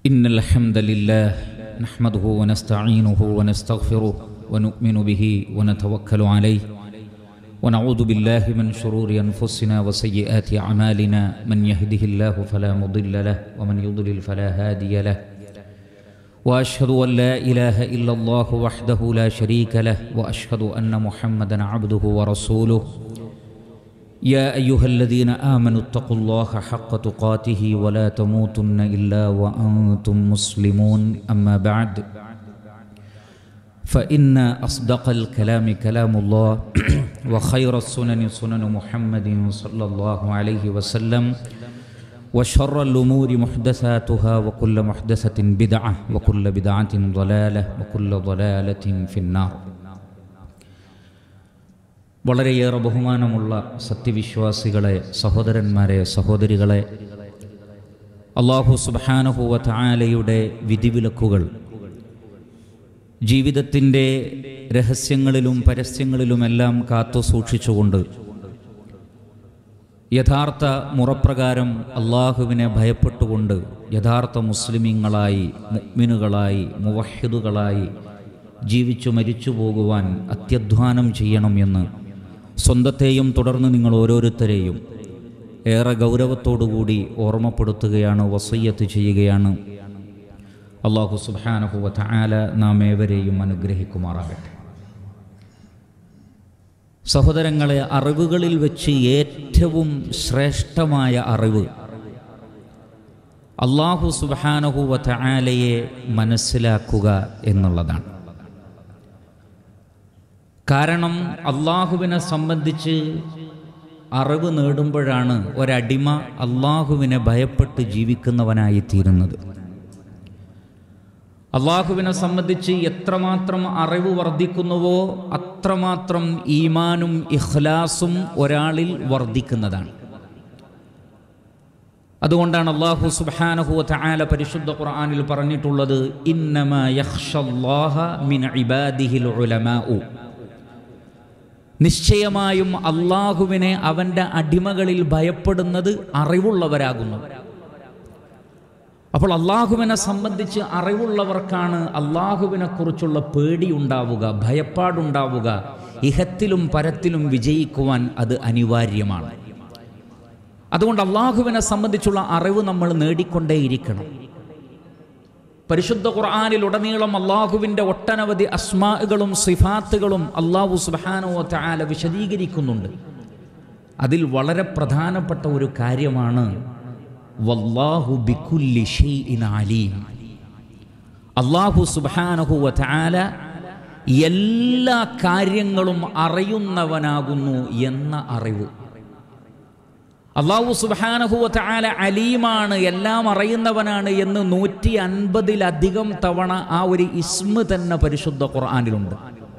إن الحمد لله نحمده ونستعينه ونستغفره ونؤمن به ونتوكل عليه ونعوذ بالله من شرور أنفسنا وسيئات أعمالنا من يهده الله فلا مضل له ومن يضلل فلا هادي له وأشهد أن لا إله إلا الله وحده لا شريك له وأشهد أن محمدا عبده ورسوله يا أيها الذين آمنوا اتقوا الله حق تقاته ولا تموتن إلا وأنتم مسلمون أما بعد فإن أصدق الكلام كلام الله وخير السنن سنن محمد صلى الله عليه وسلم وشر الأمور محدثاتها وكل محدثة بدعة وكل بدعة ضلالة وكل ضلالة في النار വളരെയേറെ ബഹുമാനമുള്ള സത്യവിശ്വാസികളെ സഹോദരന്മാരെ സഹോദരികളെ അള്ളാഹു സുബാനഹുവ താലയുടെ വിധിവിലക്കുകൾ ജീവിതത്തിൻ്റെ രഹസ്യങ്ങളിലും പരസ്യങ്ങളിലുമെല്ലാം കാത്തു സൂക്ഷിച്ചുകൊണ്ട് യഥാർത്ഥ മുറപ്രകാരം അള്ളാഹുവിനെ ഭയപ്പെട്ടുകൊണ്ട് യഥാർത്ഥ മുസ്ലിമീങ്ങളായി മുഗ്മിനുകളായി മുവഹിദുകളായി ജീവിച്ചു മരിച്ചു പോകുവാൻ അത്യധ്വാനം ചെയ്യണം എന്ന് സ്വന്തത്തെയും തുടർന്ന് നിങ്ങൾ ഓരോരുത്തരെയും ഏറെ ഗൗരവത്തോടുകൂടി ഓർമ്മപ്പെടുത്തുകയാണ് വസയ്യത്ത് ചെയ്യുകയാണ് അള്ളാഹു സുബാനഹുവ ആല നാം ഏവരെയും അനുഗ്രഹിക്കുമാറാകട്ടെ സഹോദരങ്ങളെ അറിവുകളിൽ വെച്ച് ഏറ്റവും ശ്രേഷ്ഠമായ അറിവ് അള്ളാഹു സുബാനഹുവ ആലയെ മനസ്സിലാക്കുക എന്നുള്ളതാണ് കാരണം അള്ളാഹുവിനെ സംബന്ധിച്ച് അറിവ് നേടുമ്പോഴാണ് ഒരടിമ അള്ളാഹുവിനെ ഭയപ്പെട്ട് ജീവിക്കുന്നവനായി തീരുന്നത് അള്ളാഹുവിനെ സംബന്ധിച്ച് എത്രമാത്രം അറിവ് വർദ്ധിക്കുന്നുവോ അത്രമാത്രം ഈമാനും ഇഖ്ലാസും ഒരാളിൽ വർദ്ധിക്കുന്നതാണ് അതുകൊണ്ടാണ് അള്ളാഹു സുബാനഹു തആല പരിശുദ്ധ ഖുർആനിൽ പറഞ്ഞിട്ടുള്ളത് ഇന്നമ യഖ്ഷല്ലാഹ മിൻ ഇബാദിഹിൽ ഉലമാഉ നിശ്ചയമായും അള്ളാഹുവിനെ അവൻ്റെ അടിമകളിൽ ഭയപ്പെടുന്നത് അറിവുള്ളവരാകുന്നു അപ്പോൾ അള്ളാഹുവിനെ സംബന്ധിച്ച് അറിവുള്ളവർക്കാണ് അള്ളാഹുവിനെ കുറിച്ചുള്ള പേടി ഉണ്ടാവുക ഭയപ്പാടുണ്ടാവുക ഇഹത്തിലും പരത്തിലും വിജയിക്കുവാൻ അത് അനിവാര്യമാണ് അതുകൊണ്ട് അള്ളാഹുവിനെ സംബന്ധിച്ചുള്ള അറിവ് നമ്മൾ നേടിക്കൊണ്ടേയിരിക്കണം പരിശുദ്ധ ഖുർആാനിൽ ഉടനീളം അള്ളാഹുവിൻ്റെ ഒട്ടനവധി അസ്മാകളും സിഫാത്തുകളും അള്ളാഹു സുബാനോ താല വിശദീകരിക്കുന്നുണ്ട് അതിൽ വളരെ പ്രധാനപ്പെട്ട ഒരു കാര്യമാണ് വല്ലാഹു ബിക്കുല്ലി ഷെയ്ഇൻ അലീം അള്ളാഹു സുബാനഹു താല എല്ലാ കാര്യങ്ങളും അറിയുന്നവനാകുന്നു എന്ന അറിവ് അള്ളാഹു സുബാനഹുവ ആല അലീമാണ് എല്ലാം അറിയുന്നവനാണ് എന്ന് നൂറ്റി അൻപതിലധികം തവണ ആ ഒരു ഇസ്മ തന്നെ പരിശുദ്ധ ഖുർആാനിലുണ്ട്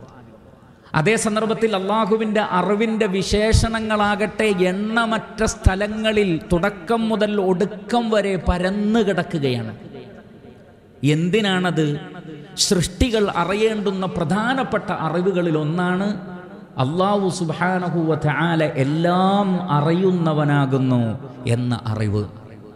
അതേ സന്ദർഭത്തിൽ അള്ളാഹുവിൻ്റെ അറിവിൻ്റെ വിശേഷണങ്ങളാകട്ടെ എണ്ണമറ്റ സ്ഥലങ്ങളിൽ തുടക്കം മുതൽ ഒടുക്കം വരെ പരന്നു കിടക്കുകയാണ് എന്തിനാണത് സൃഷ്ടികൾ അറിയേണ്ടുന്ന പ്രധാനപ്പെട്ട അറിവുകളിൽ ഒന്നാണ് അള്ളാഹു സുബാനഹുവ ആല എല്ലാം അറിയുന്നവനാകുന്നു എന്ന അറിവ്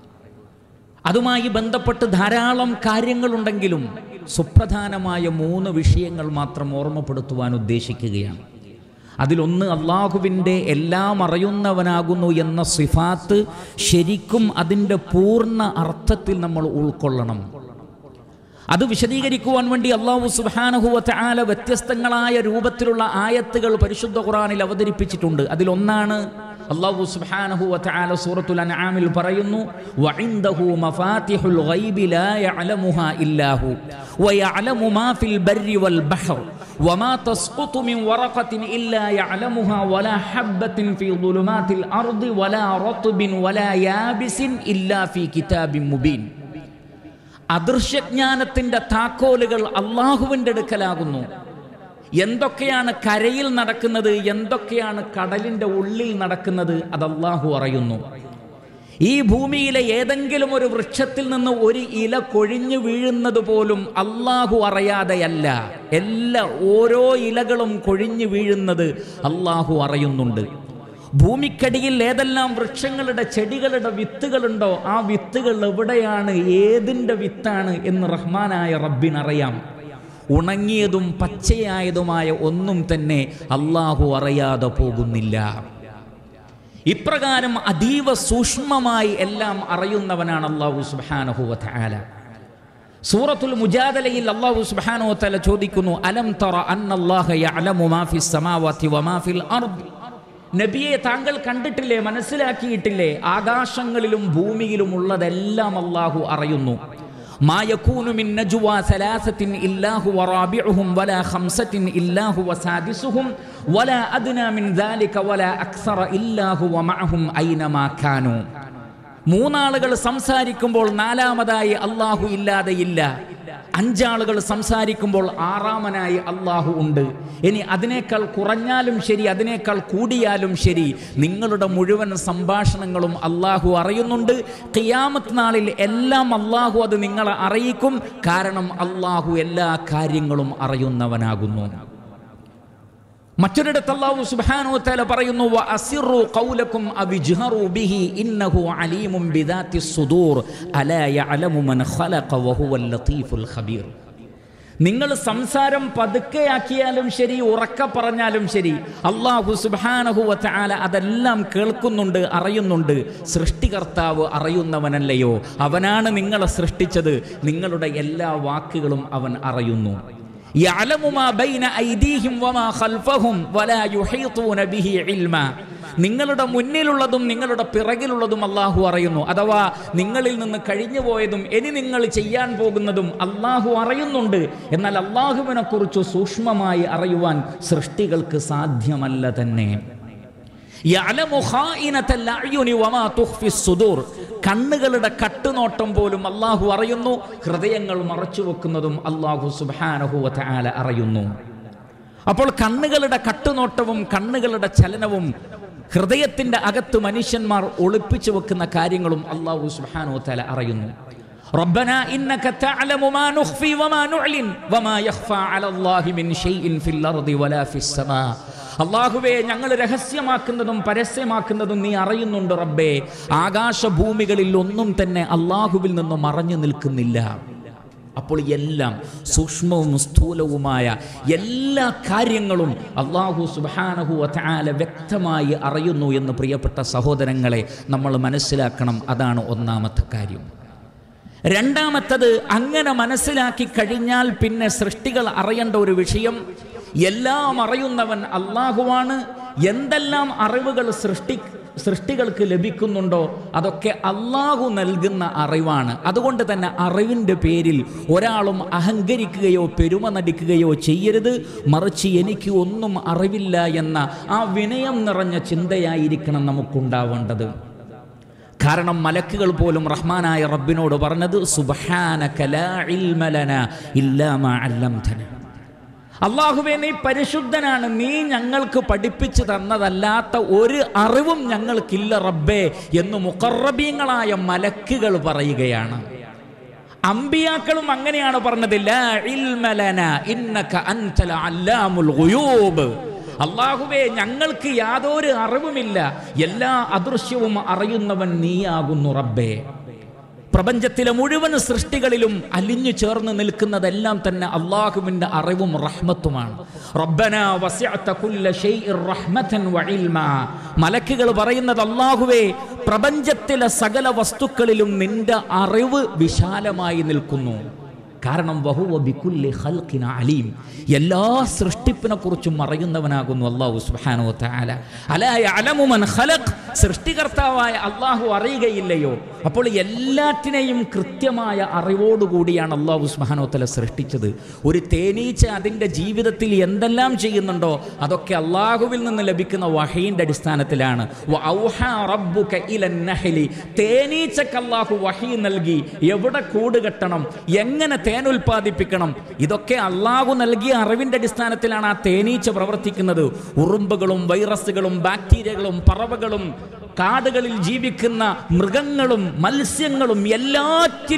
അതുമായി ബന്ധപ്പെട്ട് ധാരാളം കാര്യങ്ങളുണ്ടെങ്കിലും സുപ്രധാനമായ മൂന്ന് വിഷയങ്ങൾ മാത്രം ഓർമ്മപ്പെടുത്തുവാൻ ഉദ്ദേശിക്കുകയാണ് അതിലൊന്ന് അള്ളാഹുവിൻ്റെ എല്ലാം അറിയുന്നവനാകുന്നു എന്ന സിഫാത്ത് ശരിക്കും അതിൻ്റെ പൂർണ്ണ അർത്ഥത്തിൽ നമ്മൾ ഉൾക്കൊള്ളണം അത് വിശദീകരിക്കുവാൻ വേണ്ടി അള്ളാഹു സുബാനഹുവത്ത് ആല വ്യത്യസ്തങ്ങളായ രൂപത്തിലുള്ള ആയത്തുകൾ പരിശുദ്ധ ഖുറാനിൽ അവതരിപ്പിച്ചിട്ടുണ്ട് അതിലൊന്നാണ് അള്ളാഹു സുബ്ഹാനഹുവത്ത് ആല സൂറത്തുൽ അൻആമിൽ പറയുന്നു വഇൻദഹു മഫാത്തിഹുൽ ഗൈബി ലാ യഅലമുഹാ ഇല്ലാഹു വയഅലമു മാ ഫിൽ ബർരി വൽ ബഹർ وما تسقط من ورقة إلا يعلمها ولا حبة في ظلمات الأرض ولا رطب ولا يابس إلا في كتاب مبين അദൃശ്യജ്ഞാനത്തിൻ്റെ താക്കോലുകൾ അള്ളാഹുവിൻ്റെ അടുക്കലാകുന്നു എന്തൊക്കെയാണ് കരയിൽ നടക്കുന്നത് എന്തൊക്കെയാണ് കടലിൻ്റെ ഉള്ളിൽ നടക്കുന്നത് അത് അള്ളാഹു അറിയുന്നു ഈ ഭൂമിയിലെ ഏതെങ്കിലും ഒരു വൃക്ഷത്തിൽ നിന്ന് ഒരു ഇല കൊഴിഞ്ഞു വീഴുന്നത് പോലും അള്ളാഹു അറിയാതെയല്ല എല്ലാ ഓരോ ഇലകളും കൊഴിഞ്ഞു വീഴുന്നത് അള്ളാഹു അറിയുന്നുണ്ട് ഭൂമിക്കടിയിൽ ഏതെല്ലാം വൃക്ഷങ്ങളുടെ ചെടികളുടെ വിത്തുകളുണ്ടോ ആ വിത്തുകൾ എവിടെയാണ് ഏതിൻ്റെ വിത്താണ് എന്ന് റഹ്മാനായ റബ്ബിനറിയാം ഉണങ്ങിയതും പച്ചയായതുമായ ഒന്നും തന്നെ അള്ളാഹു അറിയാതെ പോകുന്നില്ല ഇപ്രകാരം അതീവ സൂക്ഷ്മമായി എല്ലാം അറിയുന്നവനാണ് അള്ളാഹു സുബാനഹുവ ആല സൂറത്തുൽ മുജാദലയിൽ അള്ളാഹു സുബ്ഹാനഹു വതആല ചോദിക്കുന്നു അലം തറ അന്നല്ലാഹ യഅലമു മാ ഫിസ് സമാവാതി വമാ ഫിൽ അർദ് നബിയെ താങ്കൾ കണ്ടിട്ടില്ലേ മനസ്സിലാക്കിയിട്ടില്ലേ ആകാശങ്ങളിലും ഭൂമിയിലും ഉള്ളതെല്ലാം അള്ളാഹു അറിയുന്നു ما يكون من نجوى ثلاثة إلا هو رابعهم ولا خمسة إلا هو سادسهم ولا أدنى من ذلك ولا أكثر إلا هو معهم أينما كانوا മൂന്നാളുകൾ സംസാരിക്കുമ്പോൾ നാലാമതായി അള്ളാഹു ഇല്ലാതെയില്ല അഞ്ചാളുകൾ സംസാരിക്കുമ്പോൾ ആറാമനായി അള്ളാഹു ഉണ്ട് ഇനി അതിനേക്കാൾ കുറഞ്ഞാലും ശരി അതിനേക്കാൾ കൂടിയാലും ശരി നിങ്ങളുടെ മുഴുവൻ സംഭാഷണങ്ങളും അള്ളാഹു അറിയുന്നുണ്ട് ഖിയാമത്ത് നാളിൽ എല്ലാം അള്ളാഹു അത് നിങ്ങളെ അറിയിക്കും കാരണം അള്ളാഹു എല്ലാ കാര്യങ്ങളും അറിയുന്നവനാകുന്നു മറ്റൊരിടത്ത് അല്ലാഹു സുബ്ഹാനഹു വതആല പറയുന്നു വ അസിറു ഖൗലക്കും അവിജ്ഹറു ബിഹി ഇന്നഹു അലീമും ബിദാത്തി സുദൂർ അലാ യഅലമു മൻ ഖലഖ വഹുവൽ ലത്തീഫുൽ ഖബീർ നിങ്ങൾ സംസാരം പതുക്കെയാക്കിയാലും ശരി ഉറക്ക പറഞ്ഞാലും ശരി അള്ളാഹു സുബ്ഹാനഹു വതആല അതെല്ലാം കേൾക്കുന്നുണ്ട് അറിയുന്നുണ്ട് സൃഷ്ടികർത്താവ് അറിയുന്നവനല്ലയോ അവനാണ് നിങ്ങളെ സൃഷ്ടിച്ചത് നിങ്ങളുടെ എല്ലാ വാക്കുകളും അവൻ അറിയുന്നു يعلم ما بين أيديهم وما خلفهم ولا يحيطون به علما നിങ്ങളുടെ മുന്നിലുള്ളതും നിങ്ങളുടെ പിറകിലുള്ളതും അള്ളാഹു അറിയുന്നു അഥവാ നിങ്ങളിൽ നിന്ന് കഴിഞ്ഞു പോയതും ഇനി നിങ്ങൾ ചെയ്യാൻ പോകുന്നതും അള്ളാഹു അറിയുന്നുണ്ട് എന്നാൽ അള്ളാഹുവിനെ കുറിച്ച് സൂക്ഷ്മമായി അറിയുവാൻ സൃഷ്ടികൾക്ക് സാധ്യമല്ല തന്നെ യഅലമു ഖായിനത്തൽ അഅ്യുനി വമാ തുഖ്ഫി സുദൂർ കണ്ണുകളുടെ കട്ടുനോട്ടം പോലും അള്ളാഹു അറിയുന്നു ഹൃദയങ്ങൾ മറച്ചു വെക്കുന്നതും അള്ളാഹു സുബ്ഹാനഹു വതആല അറിയുന്നു അപ്പോൾ കണ്ണുകളുടെ കട്ടുനോട്ടവും കണ്ണുകളുടെ ചലനവും ഹൃദയത്തിന്റെ അകത്ത് മനുഷ്യന്മാർ ഒളിപ്പിച്ചു വെക്കുന്ന കാര്യങ്ങളും അള്ളാഹു സുബ്ഹാനഹു വതആല അറിയുന്നു ربنا إنك تعلم ما نخفي وما نعلن وما يخفى على الله من شيء في الأرض ولا في السماء അള്ളാഹുവേ ഞങ്ങൾ രഹസ്യമാക്കുന്നതും പരസ്യമാക്കുന്നതും നീ അറിയുന്നുണ്ട് റബ്ബേ ആകാശഭൂമികളിൽ ഒന്നും തന്നെ അള്ളാഹുവിൽ നിന്ന് മറഞ്ഞു നിൽക്കുന്നില്ല അപ്പോൾ എല്ലാം സൂക്ഷ്മവും സ്ഥൂലവുമായ എല്ലാ കാര്യങ്ങളും അള്ളാഹു സുബാനഹു അല വ്യക്തമായി അറിയുന്നു എന്ന് പ്രിയപ്പെട്ട സഹോദരങ്ങളെ നമ്മൾ മനസ്സിലാക്കണം അതാണ് ഒന്നാമത്തെ കാര്യം രണ്ടാമത്തത് അങ്ങനെ മനസ്സിലാക്കി കഴിഞ്ഞാൽ പിന്നെ സൃഷ്ടികൾ അറിയേണ്ട ഒരു വിഷയം എല്ലാം അറിയുന്നവൻ അള്ളാഹുവാണ് എന്തെല്ലാം അറിവുകൾ സൃഷ്ടി സൃഷ്ടികൾക്ക് ലഭിക്കുന്നുണ്ടോ അതൊക്കെ അള്ളാഹു നൽകുന്ന അറിവാണ് അതുകൊണ്ട് തന്നെ അറിവിൻ്റെ പേരിൽ ഒരാളും അഹങ്കരിക്കുകയോ പെരുമ നടിക്കുകയോ ചെയ്യരുത് മറിച്ച് എനിക്ക് ഒന്നും അറിവില്ല എന്ന ആ വിനയം നിറഞ്ഞ ചിന്തയായിരിക്കണം നമുക്കുണ്ടാവേണ്ടത് കാരണം മലക്കുകൾ പോലും റഹ്മാനായ റബ്ബിനോട് പറഞ്ഞത് സുബ്ഹാനക ലാ ഇൽമ ലനാ ഇല്ലാ മാ അല്ലംതന അള്ളാഹുവെ നീ പരിശുദ്ധനാണ് നീ ഞങ്ങൾക്ക് പഠിപ്പിച്ചു തന്നതല്ലാത്ത ഒരു അറിവും ഞങ്ങൾക്കില്ല റബ്ബേ എന്ന് മുഖറബീങ്ങളായ മലക്കുകൾ പറയുകയാണ് അമ്പിയാക്കളും അങ്ങനെയാണ് പറഞ്ഞത് ലാ ഇൽമ ലനാ ഇന്നക അൻതൽ അല്ലാമുൽ ഗുയൂബ് അള്ളാഹുവേ ഞങ്ങൾക്ക് യാതൊരു അറിവുമില്ല എല്ലാ അദൃശ്യവും അറിയുന്നവൻ നീയാകുന്നു റബ്ബേ പ്രപഞ്ചത്തിലെ മുഴുവൻ സൃഷ്ടികളിലും അലിഞ്ഞു ചേർന്ന് നിൽക്കുന്നതെല്ലാം തന്നെ അള്ളാഹുവിൻ്റെ അറിവും റഹ്മത്തുമാണ് റബ്ബന വസിഅത കുല്ല ഷൈഇൻ റഹ്മതൻ വഇൽമാ മലക്കുകൾ പറയുന്നത് അള്ളാഹുവേ പ്രപഞ്ചത്തിലെ സകല വസ്തുക്കളിലും നിന്റെ അറിവ് വിശാലമായി നിൽക്കുന്നു കാരണം വഹുവ ബിക്കുല്ലി ഖൽഖിന അലീം എല്ലാ സൃഷ്ടിപ്പിനെ കുറിച്ചും അറിയുന്നവനാകുന്നു അള്ളാഹു സുബ്ഹാനഹു വതആല അലാ യഅലമു മൻ ഖലഖ് സൃഷ്ടികർത്താവായ അള്ളാഹു അറിയുകയില്ലയോ അപ്പോൾ എല്ലാറ്റിനെയും കൃത്യമായ അറിവോടുകൂടിയാണ് അള്ളാഹു സുബ്ഹാനഹു വതആല സൃഷ്ടിച്ചത് ഒരു തേനീച്ച അതിൻ്റെ ജീവിതത്തിൽ എന്തെല്ലാം ചെയ്യുന്നുണ്ടോ അതൊക്കെ അള്ളാഹുവിൽ നിന്ന് ലഭിക്കുന്ന വഹീൻ്റെ അടിസ്ഥാനത്തിലാണ് വ ഔഹാ റബ്ബുക ഇലൻ നഹ്ലി തേനീച്ചക്ക് അള്ളാഹു വഹീ നൽകി എവിടെ കൂട് കെട്ടണം എങ്ങനെ തേൻ ഉൽപ്പാദിപ്പിക്കണം ഇതൊക്കെ അള്ളാഹു നൽകിയ അറിവിന്റെ അടിസ്ഥാനത്തിലാണ് ആ തേനീച്ച പ്രവർത്തിക്കുന്നത് ഉറുമ്പുകളും വൈറസുകളും ബാക്ടീരിയകളും പറവകളും കാടുകളിൽ ജീവിക്കുന്ന മൃഗങ്ങളും മത്സ്യങ്ങളും എല്ലാറ്റിലും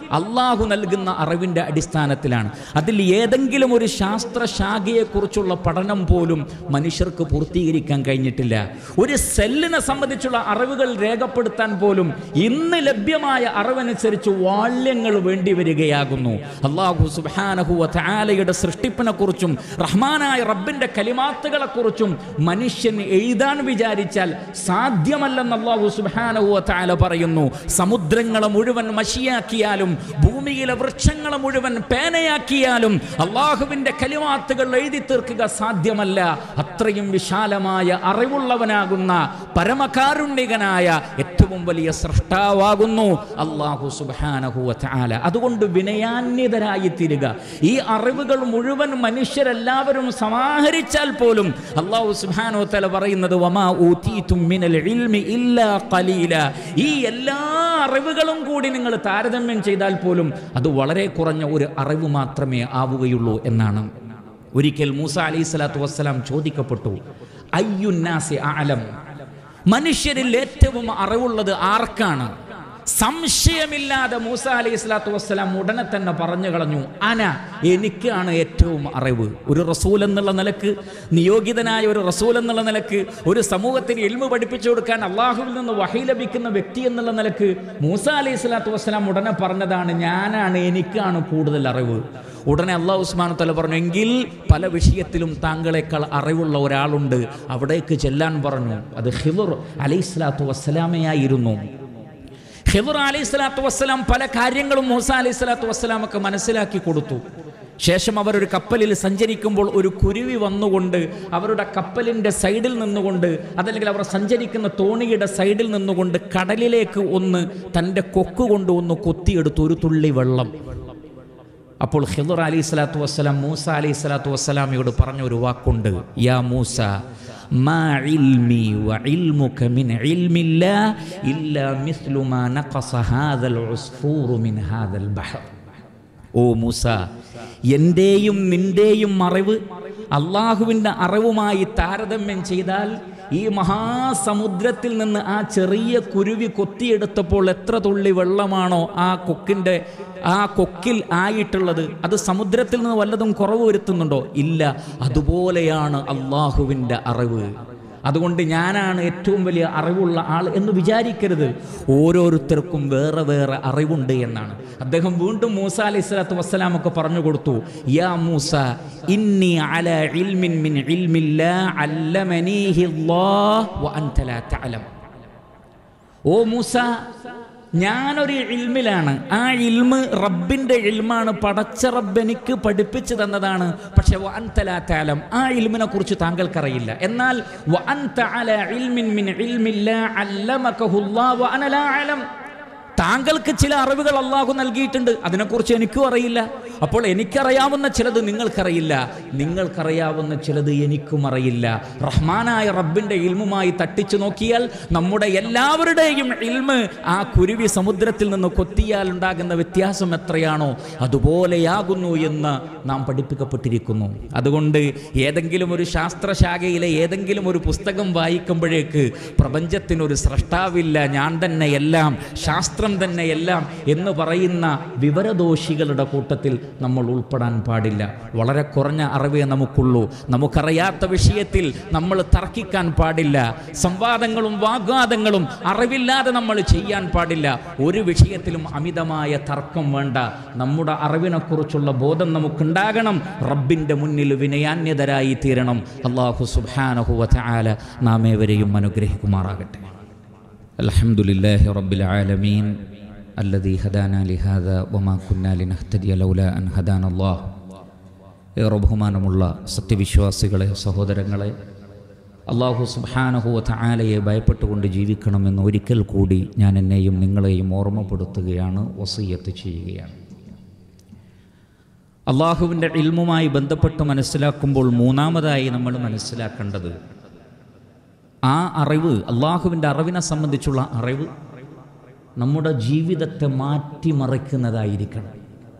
അള്ളാഹു നൽകുന്ന അറിവിൻ്റെ അടിസ്ഥാനത്തിലാണ് അതിൽ ഏതെങ്കിലും ഒരു ശാസ്ത്ര ശാഖയെക്കുറിച്ചുള്ള പഠനം പോലും മനുഷ്യർക്ക് പൂർത്തീകരിക്കാൻ കഴിഞ്ഞിട്ടില്ല ഒരു സെല്ലിനെ സംബന്ധിച്ചുള്ള അറിവുകൾ രേഖപ്പെടുത്താൻ പോലും ഇന്ന് ലഭ്യമായ അറിവനുസരിച്ച് വാള്യങ്ങൾ വേണ്ടി വരികയാകുന്നു അള്ളാഹു സുബാനഹുവ താലയുടെ സൃഷ്ടിപ്പിനെ കുറിച്ചും റഹ്മാനായ റബ്ബിന്റെ കലിമാത്തുകളെ കുറിച്ചും മനുഷ്യൻ എഴുതാൻ വിചാരിച്ചാൽ സാധ്യമല്ലെന്ന് അള്ളാഹു സുബാനഹുവ താല പറയുന്നു സമുദ്രങ്ങളെ മുഴുവൻ മഷിയാക്കിയാലും ഭൂമിയിലെ വൃക്ഷങ്ങളെ മുഴുവൻ പേനയാക്കിയാലും അള്ളാഹുവിന്റെ കലിമാത്തുകൾ എഴുതി തീർക്കുക സാധ്യമല്ല അത്രയും വിശാലമായ അറിവുള്ളവനാകുന്ന പരമകാരുണ്യകനായ ഏറ്റവും വലിയ സൃഷ്ടാവാകുന്നു അള്ളാഹു സുബാനഹുവ താല അതുകൊണ്ട് വിനയാന്യതരായി തീരുക ഈ അറിവുകൾ മുഴുവൻ മനുഷ്യരെല്ലാവരും സമാഹരിച്ചാൽ പോലും അള്ളാഹു സുബാനോ തല പറയുന്നത് വമാ ഊതീതും മിനൽ ഇൽമി ഇല്ലാ ഖലീല ഈ എല്ലാ അറിവുകളും കൂടി നിങ്ങൾ താരതമ്യം ചെയ്താൽ പോലും അത് വളരെ കുറഞ്ഞ ഒരു അറിവ് മാത്രമേ ആവുകയുള്ളൂ എന്നാണ് ഒരിക്കൽ മൂസ അലൈഹി സ്വലാത്തു വസ്സലാം ചോദിക്കപ്പെട്ടു അയ്യുന്നാസി ആലം മനുഷ്യരിൽ ഏറ്റവും അറിവുള്ളത് ആർക്കാണ് സംശയമില്ലാതെ മൂസ അലൈഹി സ്വലാത്തു വസ്സലാം ഉടനെ തന്നെ പറഞ്ഞു കളഞ്ഞു അന എനിക്കാണ് ഏറ്റവും അറിവ് ഒരു റസൂൽ എന്നുള്ള നിലക്ക് നിയോഗിതനായ ഒരു റസൂൽ എന്നുള്ള നിലക്ക് ഒരു സമൂഹത്തിന് എൽമ് പഠിപ്പിച്ചു കൊടുക്കാൻ അള്ളാഹുവിൽ നിന്ന് വഹി ലഭിക്കുന്ന വ്യക്തി എന്നുള്ള നിലക്ക് മൂസ അലൈഹി സ്വലാത്തു വസ്സലാം ഉടനെ പറഞ്ഞതാണ് ഞാനാണ് എനിക്കാണ് കൂടുതൽ അറിവ് ഉടനെ അള്ളാഹു ഉസ്മാൻ തല പറഞ്ഞു എങ്കിൽ പല വിഷയത്തിലും താങ്കളെക്കാൾ അറിവുള്ള ഒരാളുണ്ട് അവിടേക്ക് ചെല്ലാൻ പറഞ്ഞു അത് ഹിദുർ അലൈഹി സ്വലാത്തു വസ്സലാമയായിരുന്നു ഖിദർ അലൈഹി സ്വലാത്തു വസ്സലാം പല കാര്യങ്ങളും മൂസ അലൈഹി സ്വലാത്തു വസ്സലാം ഒക്കെ മനസ്സിലാക്കി കൊടുത്തു ശേഷം അവർ ഒരു കപ്പലിൽ സഞ്ചരിക്കുമ്പോൾ ഒരു കുരുവി വന്നുകൊണ്ട് അവരുടെ കപ്പലിൻ്റെ സൈഡിൽ നിന്നുകൊണ്ട് അതല്ലെങ്കിൽ അവർ സഞ്ചരിക്കുന്ന തോണിയുടെ സൈഡിൽ നിന്നുകൊണ്ട് കടലിലേക്ക് ഒന്ന് തൻ്റെ കൊക്ക് കൊണ്ട് ഒന്ന് കൊത്തിയെടുത്തു ഒരു തുള്ളി വെള്ളം അപ്പോൾ ഖിദർ അലൈഹി സ്വലാത്തു വസ്സലാം മൂസ അലൈഹി സ്വലാത്തു വസ്സലാമിയോട് പറഞ്ഞ ഒരു വാക്കുണ്ട് യാ മൂസ ما علمي وعلمك من علم الله إلا مثل ما نقص هذا العصفور من هذا البحر ഓ മൂസ എൻ്റെയും നിൻ്റെയും അറിവ് അള്ളാഹുവിൻ്റെ അറിവുമായി താരതമ്യം ചെയ്താൽ ഈ മഹാസമുദ്രത്തിൽ നിന്ന് ആ ചെറിയ കുരുവി കൊത്തിയെടുത്തപ്പോൾ എത്ര തുള്ളി വെള്ളമാണോ ആ കൊക്കിൻ്റെ ആ കൊക്കിൽ ആയിട്ടുള്ളത് അത് സമുദ്രത്തിൽ നിന്ന് വല്ലതും കുറവ് വരുത്തുന്നുണ്ടോ ഇല്ല അതുപോലെയാണ് അള്ളാഹുവിൻ്റെ അറിവ് അതുകൊണ്ട് ഞാനാണ് ഏറ്റവും വലിയ അറിവുള്ള ആൾ എന്ന് വിചാരിക്കരുത് ഓരോരുത്തർക്കും വേറെ വേറെ അറിവുണ്ട് എന്നാണ് അദ്ദേഹം വീണ്ടും മൂസ അലൈഹി സ്വലാത്തു വസ്സലാമൊക്കെ പറഞ്ഞു കൊടുത്തു യാ മൂസ ഇന്നി അല ഇൽമിൻ മിൻ ഇൽമില്ലാ അല്ലമനീഹി അല്ലാഹ് വ അൻത ലാ തഅലം ഓ മൂസ ഞാനൊരു ഇൽമിലാണ് ആ ഇൽമ് റബ്ബിന്റെ ഇൽമാണ് പടച്ച റബ്ബ് എനിക്ക് പഠിപ്പിച്ചു തന്നതാണ് പക്ഷെ വഅൻതലാത്താലം ആ ഇൽമിനെ കുറിച്ച് താങ്കൾക്കറിയില്ല എന്നാൽ വഅൻത അല ഇൽമിൻ മിൻ ഇൽമില്ലാ അല്ലമകഹുല്ലാഹ് വഅന ലാ അലം താങ്കൾക്ക് ചില അറിവുകൾ അള്ളാഹു നൽകിയിട്ടുണ്ട് അതിനെക്കുറിച്ച് എനിക്കും അറിയില്ല അപ്പോൾ എനിക്കറിയാവുന്ന ചിലത് നിങ്ങൾക്കറിയില്ല നിങ്ങൾക്കറിയാവുന്ന ചിലത് എനിക്കും അറിയില്ല റഹ്മാനായ റബ്ബിന്റെ ഇൽമുമായി തട്ടിച്ചു നോക്കിയാൽ നമ്മുടെ എല്ലാവരുടെയും ഇൽമ് ആ കുരുവി സമുദ്രത്തിൽ നിന്ന് കൊത്തിയാൽ ഉണ്ടാകുന്ന വ്യത്യാസം എത്രയാണോ അതുപോലെയാകുന്നു എന്ന് നാം പഠിപ്പിക്കപ്പെട്ടിരിക്കുന്നു അതുകൊണ്ട് ഏതെങ്കിലും ഒരു ശാസ്ത്രശാഖയിലെ ഏതെങ്കിലും ഒരു പുസ്തകം വായിക്കുമ്പോഴേക്ക് പ്രപഞ്ചത്തിനൊരു സ്രഷ്ടാവില്ല ഞാൻ തന്നെ എല്ലാം ശാസ്ത്രം തന്നെ എല്ലാം എന്ന് പറയുന്ന വിവരദോഷികളുടെ കൂട്ടത്തിൽ നമ്മൾ ഉൾപ്പെടാൻ പാടില്ല വളരെ കുറഞ്ഞ അറിവേ നമുക്കുള്ളൂ നമുക്കറിയാത്ത വിഷയത്തിൽ നമ്മൾ തർക്കിക്കാൻ പാടില്ല സംവാദങ്ങളും വാഗ്വാദങ്ങളും അറിവില്ലാതെ നമ്മൾ ചെയ്യാൻ പാടില്ല ഒരു വിഷയത്തിലും അമിതമായ തർക്കം വേണ്ട നമ്മുടെ അറിവിനെക്കുറിച്ചുള്ള ബോധം നമുക്കുണ്ടാകണം റബ്ബിൻ്റെ മുന്നിൽ വിനയാന്യതരായി തീരണം അള്ളാഹു സുബാനഹുവ ആല നാം ഏവരെയും അനുഗ്രഹിക്കുമാറാകട്ടെ الحمد لله رب العالمين الذي هدانا لهذا وما كنا لنهتدي لولا أن هدانا الله ഏറെ ബഹുമാനമുള്ള സത്യവിശ്വാസികളെ സഹോദരങ്ങളെ അള്ളാഹു സുബാനഹുവ ആലയെ ഭയപ്പെട്ടുകൊണ്ട് ജീവിക്കണമെന്ന് ഒരിക്കൽ കൂടി ഞാൻ എന്നെയും നിങ്ങളെയും ഓർമ്മപ്പെടുത്തുകയാണ് വസീയത്ത് ചെയ്യുകയാണ് അള്ളാഹുവിൻ്റെ ഇൽമുമായി ബന്ധപ്പെട്ട് മനസ്സിലാക്കുമ്പോൾ മൂന്നാമതായി നമ്മൾ മനസ്സിലാക്കേണ്ടത് ആ അറിവ് അള്ളാഹുവിൻ്റെ അറിവിനെ സംബന്ധിച്ചുള്ള അറിവ് നമ്മുടെ ജീവിതത്തെ മാറ്റിമറിക്കുന്നതായിരിക്കണം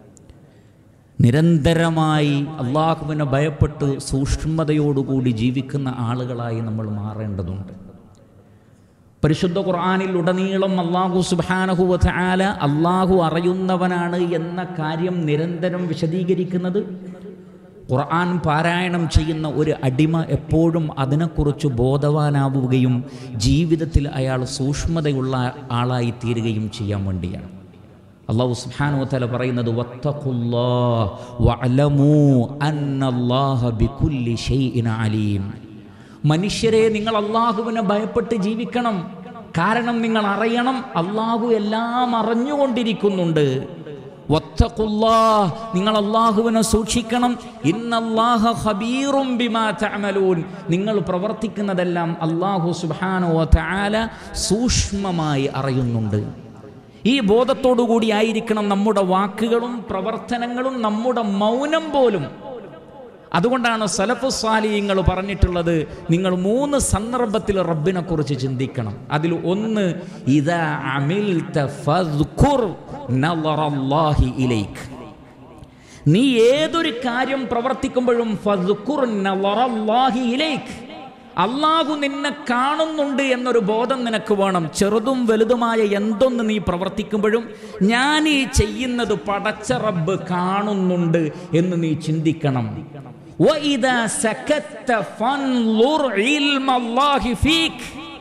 നിരന്തരമായി അള്ളാഹുവിനെ ഭയപ്പെട്ട് സൂക്ഷ്മതയോടുകൂടി ജീവിക്കുന്ന ആളുകളായി നമ്മൾ മാറേണ്ടതുണ്ട് പരിശുദ്ധ ഖുർആാനിൽ ഉടനീളം അള്ളാഹു സുബാനഹുവ ആല അള്ളാഹു അറിയുന്നവനാണ് എന്ന കാര്യം നിരന്തരം വിശദീകരിക്കുന്നത് ഖുർആൻ പാരായണം ചെയ്യുന്ന ഒരു അടിമ എപ്പോഴും അതിനെക്കുറിച്ച് ബോധവാനാവുകയും ജീവിതത്തിൽ അയാൾ സൂക്ഷ്മതയുള്ള ആളായി തീരുകയും ചെയ്യാൻ വേണ്ടിയാണ് അള്ളാഹു സുബ്ഹാനഹു വതആല പറയുന്നത് വത്തഖുല്ലാഹ് വഅലമൂ അന്നല്ലാഹ ബികുല്ലി ഷൈഇൻ അലീം മനുഷ്യരെ നിങ്ങൾ അള്ളാഹുവിനെ ഭയപ്പെട്ട് ജീവിക്കണം കാരണം നിങ്ങൾ അറിയണം അള്ളാഹു എല്ലാം അറിഞ്ഞുകൊണ്ടിരിക്കുന്നുണ്ട് വത്തഖുല്ലാഹ് നിങ്ങൾ അള്ളാഹുവിനെ സൂക്ഷിക്കണം ഇന്നല്ലാഹ ഖബീറും ബിമാ തഅമലൂൻ നിങ്ങൾ പ്രവർത്തിക്കുന്നതെല്ലാം അള്ളാഹു സുബ്ഹാനഹു വതആല സൂക്ഷ്മമായി അറിയുന്നുണ്ട് ഈ ബോധത്തോടു കൂടി ആയിരിക്കണം നമ്മുടെ വാക്കുകളും പ്രവർത്തനങ്ങളും നമ്മുടെ മൗനം പോലും അതുകൊണ്ടാണ് സലഫു സാലിയങ്ങൾ പറഞ്ഞിട്ടുള്ളത് നിങ്ങൾ മൂന്ന് സന്ദർഭത്തിൽ റബ്ബിനെ കുറിച്ച് ചിന്തിക്കണം അതിൽ ഒന്ന് ഇതാ അമിൽത ഫദ്കുർ നളറല്ലാഹി ഇലൈക് നീ ഏതൊരു കാര്യം പ്രവർത്തിക്കുമ്പോഴും ഫദ്കുർ നളറല്ലാഹി ഇലൈക് അള്ളാഹു നിന്നെ കാണുന്നുണ്ട് എന്നൊരു ബോധം നിനക്ക് വേണം ചെറുതും വലുതുമായ എന്തൊന്ന് നീ പ്രവർത്തിക്കുമ്പോഴും ഞാൻ ഈ ചെയ്യുന്നത് പടച്ച റബ്ബ് കാണുന്നുണ്ട് എന്ന് നീ ചിന്തിക്കണം وَإِذَا سَكَتَّ فَانْظُرْ عِلْمَ اللَّهِ فِيكَ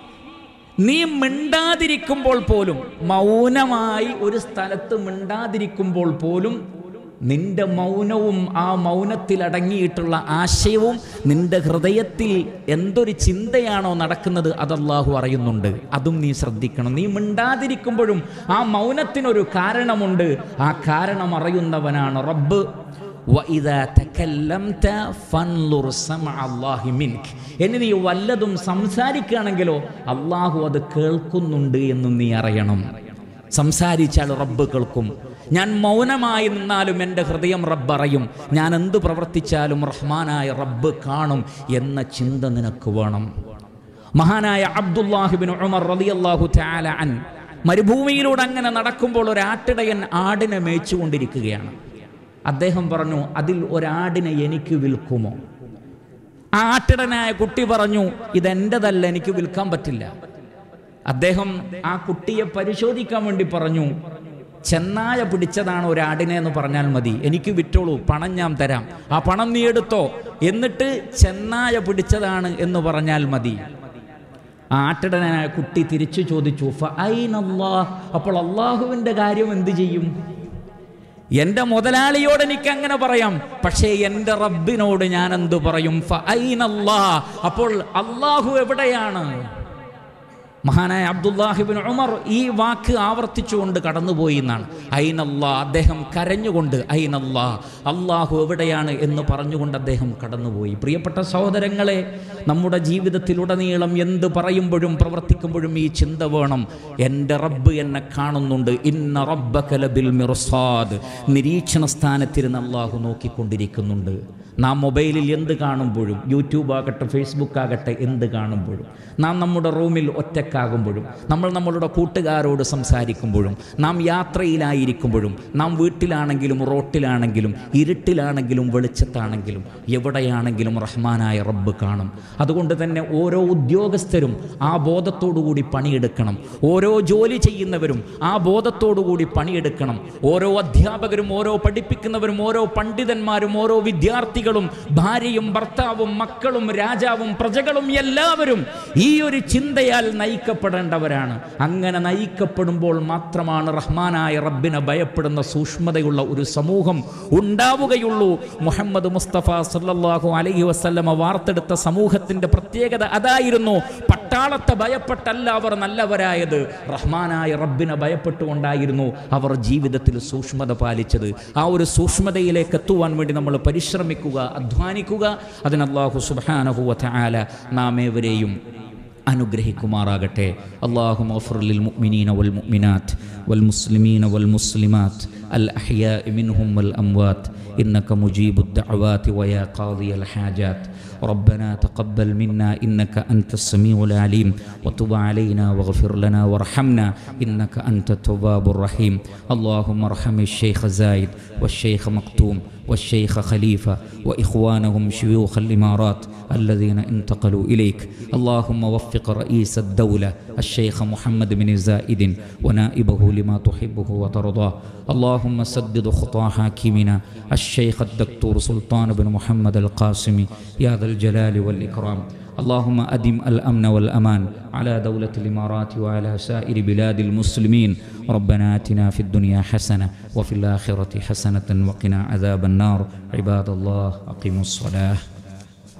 നീ മിണ്ടാതിരിക്കുമ്പോൾ പോലും മൗനമായി ഒരു സ്ഥലത്ത് മിണ്ടാതിരിക്കുമ്പോൾ പോലും നിന്റെ മൗനവും ആ മൗനത്തിൽ അടങ്ങിയിട്ടുള്ള ആശയവും നിന്റെ ഹൃദയത്തിൽ എന്തൊരു ചിന്തയാണോ നടക്കുന്നത് അത് അള്ളാഹു അറിയുന്നുണ്ട് അതും നീ ശ്രദ്ധിക്കണം നീ മിണ്ടാതിരിക്കുമ്പോഴും ആ മൗനത്തിനൊരു കാരണമുണ്ട് ആ കാരണം അറിയുന്നവനാണ് റബ്ബ് وَإِذَا تَكَلَّمْتَ فَانْظُرْ سَمْعَ اللَّهِ مِنْكَ ഇനി നീ വല്ലതും സംസാരിക്കുകയാണെങ്കിലോ അള്ളാഹു അത് കേൾക്കുന്നുണ്ട് എന്ന് നീ അറിയണം സംസാരിച്ചാൽ റബ്ബ് കേൾക്കും ഞാൻ മൗനമായി നിന്നാലും എൻ്റെ ഹൃദയം റബ്ബ് അറിയും ഞാൻ എന്ത് പ്രവർത്തിച്ചാലും റഹ്മാനായ റബ്ബ് കാണും എന്ന ചിന്ത നിനക്ക് വേണം മഹാനായ അബ്ദുല്ലാഹിബിൻ ഉമർ റളിയല്ലാഹു തആല അൻ മരുഭൂമിയിലൂടെ അങ്ങനെ നടക്കുമ്പോൾ ഒരു ആട്ടിടയൻ ആടിനെ മേയിച്ചുകൊണ്ടിരിക്കുകയാണ് അദ്ദേഹം പറഞ്ഞു അതിൽ ഒരാടിനെ എനിക്ക് വിൽക്കുമോ ആ ആട്ടിടനായ കുട്ടി പറഞ്ഞു ഇതെൻ്റെതല്ല എനിക്ക് വിൽക്കാൻ പറ്റില്ല അദ്ദേഹം ആ കുട്ടിയെ പരിശോധിക്കാൻ വേണ്ടി പറഞ്ഞു ചെന്നായ പിടിച്ചതാണ് ഒരാടിനെ എന്ന് പറഞ്ഞാൽ മതി എനിക്ക് വിറ്റോളൂ പണം ഞാൻ തരാം ആ പണം നീ എടുത്തോ എന്നിട്ട് ചെന്നായ പിടിച്ചതാണ് എന്ന് പറഞ്ഞാൽ മതി ആ ആട്ടിടനായ കുട്ടി തിരിച്ചു ചോദിച്ചു ഫൈനല്ലാ അപ്പോൾ അള്ളാഹുവിൻ്റെ കാര്യം എന്ത് ചെയ്യും എൻ്റെ മുതലാളിയോട് എനിക്ക് അങ്ങനെ പറയാം പക്ഷേ എൻ്റെ റബ്ബിനോട് ഞാൻ എന്തു പറയും ഫൈനല്ലാ അപ്പോൾ അള്ളാഹു എവിടെയാണ് മഹാനായ അബ്ദുല്ലാഹിബിൻ ഉമർ ഈ വാക്ക് ആവർത്തിച്ചുകൊണ്ട് കടന്നുപോയി എന്നാണ് ഐനല്ലാ അദ്ദേഹം കരഞ്ഞുകൊണ്ട് ഐനല്ലാ അള്ളാഹു എവിടെയാണ് എന്ന് പറഞ്ഞുകൊണ്ട് അദ്ദേഹം കടന്നുപോയി പ്രിയപ്പെട്ട സഹോദരങ്ങളെ നമ്മുടെ ജീവിതത്തിലുടനീളം എന്ത് പറയുമ്പോഴും പ്രവർത്തിക്കുമ്പോഴും ഈ ചിന്ത വേണം എൻ്റെ റബ്ബ് എന്നെ കാണുന്നുണ്ട് ഇന്ന റബ്ബകലബിൽ മിർസാദ് നിരീക്ഷണ സ്ഥാനത്തിരുന്ന് അള്ളാഹു നോക്കിക്കൊണ്ടിരിക്കുന്നുണ്ട് നാം മൊബൈലിൽ എന്ത് കാണുമ്പോഴും യൂട്യൂബ് ആകട്ടെ ഫേസ്ബുക്ക് ആകട്ടെ എന്ത് കാണുമ്പോഴും നാം നമ്മുടെ റൂമിൽ ഒറ്റക്കാകുമ്പോഴും നമ്മൾ നമ്മളുടെ കൂട്ടുകാരോട് സംസാരിക്കുമ്പോഴും നാം യാത്രയിലായിരിക്കുമ്പോഴും നാം വീട്ടിലാണെങ്കിലും റോട്ടിലാണെങ്കിലും ഇരുട്ടിലാണെങ്കിലും വെളിച്ചത്താണെങ്കിലും എവിടെയാണെങ്കിലും റഹ്മാനായ റബ്ബ് കാണും അതുകൊണ്ട് തന്നെ ഓരോ ഉദ്യോഗസ്ഥരും ആ ബോധത്തോടുകൂടി പണിയെടുക്കണം ഓരോ ജോലി ചെയ്യുന്നവരും ആ ബോധത്തോടുകൂടി പണിയെടുക്കണം ഓരോ അധ്യാപകരും ഓരോ പഠിപ്പിക്കുന്നവരും ഓരോ പണ്ഡിതന്മാരും ഓരോ വിദ്യാർത്ഥികളും ഭാര്യയും ഭർത്താവും മക്കളും രാജാവും പ്രജകളും എല്ലാവരും ഈ ഒരു ചിന്തയാൽ നയിക്കപ്പെടേണ്ടവരാണ് അങ്ങനെ നയിക്കപ്പെടുമ്പോൾ മാത്രമാണ് റഹ്മാനായ റബ്ബിനെ ഭയപ്പെടുന്ന സൂക്ഷ്മതയുള്ള ഒരു സമൂഹം ഉണ്ടാവുകയുള്ളൂ മുഹമ്മദ് മുസ്തഫ സല്ലല്ലാഹു അലൈഹി വസല്ലമ വാർത്തെടുത്ത സമൂഹത്തിന്റെ പ്രത്യേകത അതായിരുന്നു പട്ടാളത്തെ ഭയപ്പെട്ടല്ല അവർ നല്ലവരായത് റഹ്മാനായ റബ്ബിനെ ഭയപ്പെട്ടുകൊണ്ടായിരുന്നു അവർ ജീവിതത്തിൽ സൂക്ഷ്മത പാലിച്ചത് ആ ഒരു സൂക്ഷ്മതയിലേക്ക് എത്തുവാൻ വേണ്ടി നമ്മൾ പരിശ്രമിക്കുക അധ്വാനിക്കുക അതിന് അള്ളാഹു സുബ്ഹാനഹു വതആല നാം ഏവരെയും അനുഗ്രഹിക്കുമാറാകട്ടെ അള്ളാഹു മഫറുലിൽ മുഅ്മിനീന വൽ മുഅ്മിനാത്ത് വൽ മുസ്ലിമീന വൽ മുസ്ലിമാത്ത് അൽ അഹ്യാ മിൻഹും വൽ അംവാത്ത് إنك مجيب الدعوات ويا قاضي الحاجات ربنا تقبل منا إنك أنت السميع العليم وتب علينا واغفر لنا وارحمنا إنك أنت التواب الرحيم اللهم ارحم الشيخ زايد والشيخ مكتوم والشيخ خليفة وإخوانهم شيوخ الإمارات الذين انتقلوا إليك اللهم وفق رئيس الدولة الشيخ محمد بن زائد ونائبه لما تحبه وترضاه اللهم سدد خطى حاكمنا الشيخ الدكتور سلطان بن محمد القاسمي يا ذا الجلال والإكرام اللهم أدم الأمن والأمان على دولة الإمارات وعلى سائر بلاد المسلمين ربنا آتنا في الدنيا حسنة وفي الآخرة حسنة وقنا عذاب النار عباد الله أقيموا الصلاة